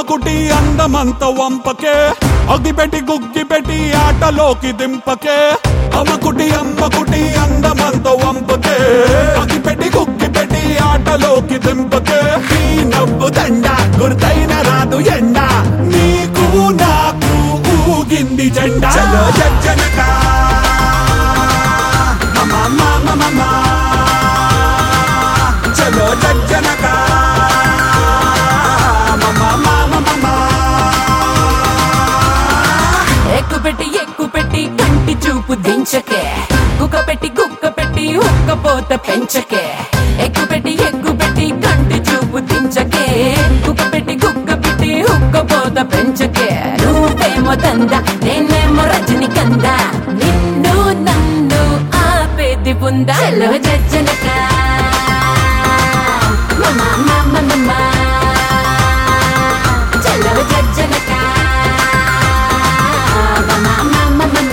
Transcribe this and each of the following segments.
కుటి అందమంత వంపకే అగిపెట్టి గుగ్గి పెట్టి ఆటలోకి దింపకే అమ్మకుటి అమ్మకుటి అందమంత వంపకే అగిపెట్టి గుగ్గి పెట్టి ఆటలోకి దింపకే ఈ నవ్వు దండ గుర్తైన రాదు ఎండ నీకు నాకు ఊగింది జెండా చలో జజ్జనక మమ మమ మమ చలో జజ్జనక మమ మమ మమ ఎక్కు పెట్టి ఎక్కు పెట్టి కంటి చూపు దించకే కుక్క పెట్టి కుక్క పెట్టి హుక్కపోత పెంచకే ఎక్కు పెట్టి ఎక్కు పెట్టి కంటి చూపు దించకే కుక్క పెట్టి కుక్క పెట్టి హుక్కపోత పెంచకే నువ్వేమో దంద నేనేమో రజని కంద నిన్ను నన్ను ఆపేది ఉందా చలో జజ్జనక మమ మమ మమ చలో జజ్జనక మమ మమ మమ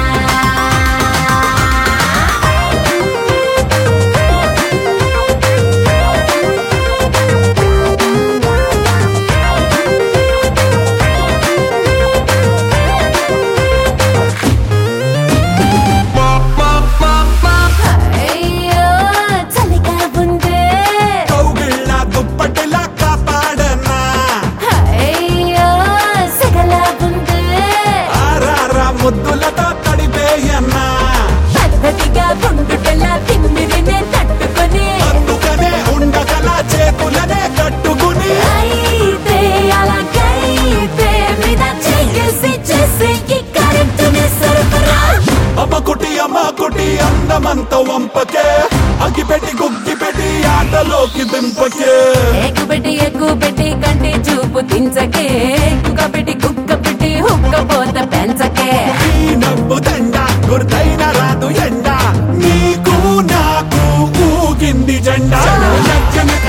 అయ్యో చలిగా ఉందే కౌగిళ్ళ దుప్పటిలా కాపాడనా అయ్యో సెగలా ఉందే ఆరారా ముద్దులతో తడిపేయన్నా పద్ధతిగా గుండుటలా తిమ్మిరినే తట్టుకొని అందుకనే ఉండగల చేతులనే కట్టుకుని అయితే అలాగైతే మీద చేసి చేసేకి కరెంటుని సరఫరా అమ్మకుటి అమ్మకుటి అందమంత వంపకే అగిపెట్టి గుగ్గి పెట్టి ఆటలోకి దింపకే ఎక్కు పెట్టి ఎక్కు పెట్టి కంటి చూపు దించకే కుక్క పెట్టి కుక్క పెట్టి హుక్క పోత పెంచకే ఈ నవ్వు దండ గుర్తైన రాదు ఎండ నీకు నాకు ఊగింది జెండా జనక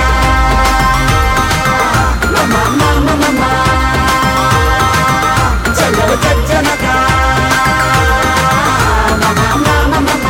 మమ మమ మమ చలో జనక మమ మమ మమ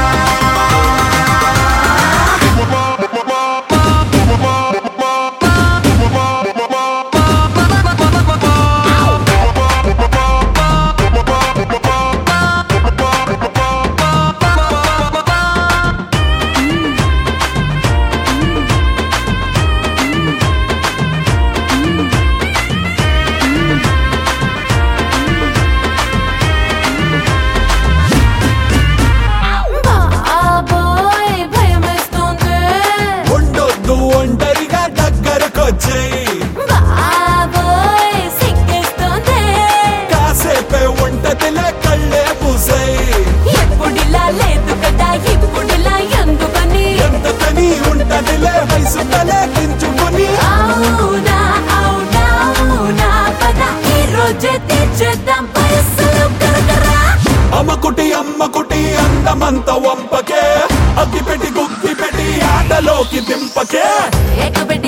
బాబోయ్ భయమేస్తుంది ఉండొద్దు ఒంటరిగా దగ్గరకొచ్చేయి బాబోయ్ సిగ్గేస్తుంది కాసేపే ఉంటదిలే కళ్ళే పూసేయి ఎప్పుడిలా లేదు కదా ఇప్పుడిలా ఎందుకని ఎంత తని ఉంటదిలే వయసు తలే దించుకుని అవునా అవునా అవునా పద ఈ రోజే తీర్చేద్దాం పైసలు కరకరా అమ్మకుటి అమ్మకుటి అందమంత వంపకే అగ్గిపెట్టి గుగ్గి పెట్టి ఆటలోకి దింపకే ఎక్కుపెట్టి